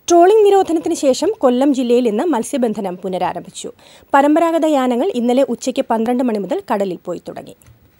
trawling നിരോധനത്തിന് ശേഷം കൊല്ലം ജില്ലയിൽ ഇന്ന് മത്സ്യബന്ധനം പുനരാരംഭിച്ചു പരമ്പരാഗത യാനങ്ങൾ ഇന്നലെ ഉച്ചയ്ക്ക് പന്ത്രണ്ട് മണി മുതൽ കടലിൽ പോയി തുടങ്ങി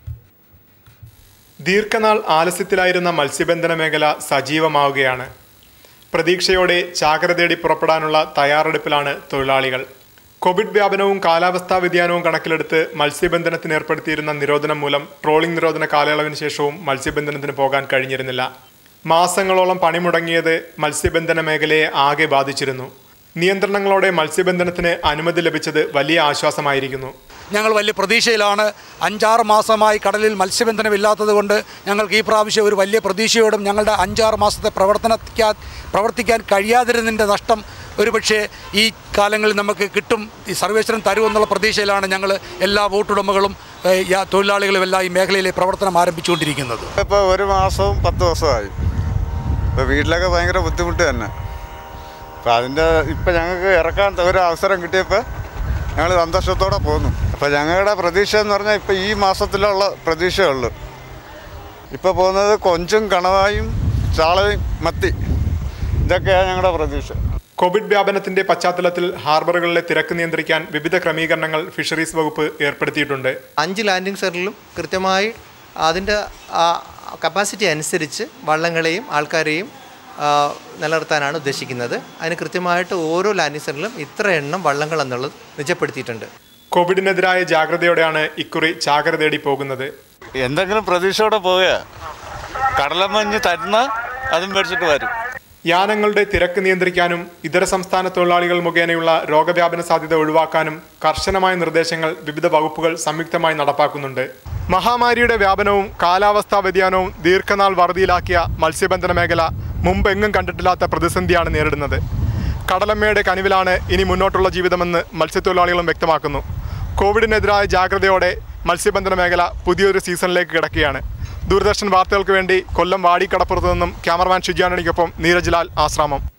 ദീർഘനാൾ ആലസ്യത്തിലായിരുന്ന മത്സ്യബന്ധന മേഖല സജീവമാവുകയാണ് പ്രതീക്ഷയോടെ ചാകര തേടി പുറപ്പെടാനുള്ള തയ്യാറെടുപ്പിലാണ് തൊഴിലാളികൾ കോവിഡ് വ്യാപനവും കാലാവസ്ഥാ വ്യതിയാനവും കണക്കിലെടുത്ത് മത്സ്യബന്ധനത്തിന് ഏർപ്പെടുത്തിയിരുന്ന നിരോധനം മൂലം ട്രോളിംഗ് നിരോധന കാലയളവിന് ശേഷവും മത്സ്യബന്ധനത്തിന് പോകാൻ കഴിഞ്ഞിരുന്നില്ല മാസങ്ങളോളം പണിമുടങ്ങിയത് മത്സ്യബന്ധന മേഖലയെ ആകെ ബാധിച്ചിരുന്നു നിയന്ത്രണങ്ങളോടെ മത്സ്യബന്ധനത്തിന് അനുമതി ലഭിച്ചത് വലിയ ആശ്വാസമായിരിക്കുന്നു ഞങ്ങൾ വലിയ പ്രതീക്ഷയിലാണ് അഞ്ചാറ് മാസമായി കടലിൽ മത്സ്യബന്ധനമില്ലാത്തത് കൊണ്ട് ഞങ്ങൾക്ക് ഈ പ്രാവശ്യം ഒരു വലിയ പ്രതീക്ഷയോടും ഞങ്ങളുടെ അഞ്ചാറ് മാസത്തെ പ്രവർത്തനത്തിക്കാൻ പ്രവർത്തിക്കാൻ കഴിയാതിരുന്നതിൻ്റെ നഷ്ടം ഒരുപക്ഷെ ഈ കാലങ്ങളിൽ നമുക്ക് കിട്ടും ഈ സർവേശ്വരൻ തരുമെന്നുള്ള പ്രതീക്ഷയിലാണ് ഞങ്ങൾ എല്ലാ വോട്ടുടമകളും ഏഹ്, യാ- തൊഴിലാളികളും എല്ലാം ഈ മേഖലയിലെ പ്രവർത്തനം ആരംഭിച്ചുകൊണ്ടിരിക്കുന്നത് ഇപ്പോൾ ഒരു മാസവും പത്ത് ദിവസമായി ഇപ്പോൾ വീട്ടിലൊക്കെ ഭയങ്കര ബുദ്ധിമുട്ട് തന്നെ അപ്പോൾ അതിൻ്റെ ഇപ്പം ഞങ്ങൾക്ക് ഇറക്കാൻ ഒരു അവസരം കിട്ടിയപ്പോൾ ഞങ്ങൾ സന്തോഷത്തോടെ പോന്നു അപ്പോൾ ഞങ്ങളുടെ പ്രതീക്ഷ എന്ന് പറഞ്ഞാൽ ഇപ്പോൾ ഈ മാസത്തിലുള്ള പ്രതീക്ഷയുള്ളൂ ഇപ്പോൾ പോകുന്നത് കൊഞ്ചും കണവായും ചാളയും മത്തി ഇതൊക്കെയാണ് ഞങ്ങളുടെ പ്രതീക്ഷ കോവിഡ് വ്യാപനത്തിന്റെ പശ്ചാത്തലത്തിൽ ഹാർബറുകളിലെ തിരക്ക് നിയന്ത്രിക്കാൻ വിവിധ ക്രമീകരണങ്ങൾ ഫിഷറീസ് വകുപ്പ് ഏർപ്പെടുത്തിയിട്ടുണ്ട് അഞ്ച് ലാൻഡിംഗ് സെറിലും കൃത്യമായി അതിൻ്റെ കപ്പാസിറ്റി അനുസരിച്ച് വള്ളങ്ങളെയും ആൾക്കാരെയും ആ, നിലനിർത്താനാണ് ഉദ്ദേശിക്കുന്നത് അതിന് കൃത്യമായിട്ട് ഓരോ ലാൻഡിംഗ് സെറിലും ഇത്ര എണ്ണം വള്ളങ്ങൾ എന്നുള്ളത് നിജപ്പെടുത്തിയിട്ടുണ്ട് കോവിഡിനെതിരായ ജാഗ്രതയോടെയാണ് ഇക്കുറി ചാകര തേടി പോകുന്നത് എന്തെങ്കിലും പ്രതീക്ഷയോടെ പോവുക കടലമഞ്ഞ് തരുന്ന അതും മേടിച്ചിട്ട് വരും യാനങ്ങളുടെ തിരക്ക് നിയന്ത്രിക്കാനും ഇതര സംസ്ഥാന തൊഴിലാളികൾ മുഖേനയുള്ള രോഗവ്യാപന സാധ്യത ഒഴിവാക്കാനും കർശനമായ നിർദ്ദേശങ്ങൾ വിവിധ വകുപ്പുകൾ സംയുക്തമായി നടപ്പാക്കുന്നുണ്ട് മഹാമാരിയുടെ വ്യാപനവും കാലാവസ്ഥാ വ്യതിയാനവും ദീർഘനാൾ വറുതിയിലാക്കിയ മത്സ്യബന്ധന മേഖല മുമ്പെങ്ങും കണ്ടിട്ടില്ലാത്ത പ്രതിസന്ധിയാണ് നേരിടുന്നത് കടലമ്മയുടെ കനിവിലാണ് ഇനി മുന്നോട്ടുള്ള ജീവിതമെന്ന് മത്സ്യത്തൊഴിലാളികളും വ്യക്തമാക്കുന്നു കോവിഡിനെതിരായ ജാഗ്രതയോടെ മത്സ്യബന്ധന മേഖല പുതിയൊരു സീസണിലേക്ക് കിടക്കുകയാണ് ദൂരദർശൻ വാർത്തകൾക്ക് വേണ്ടി കൊല്ലം വാടിക്കടപ്പുറത്ത് നിന്നും ക്യാമറമാൻ ഷിജാനണിക്കൊപ്പം നീരജ് ലാൽ ആശ്രാമം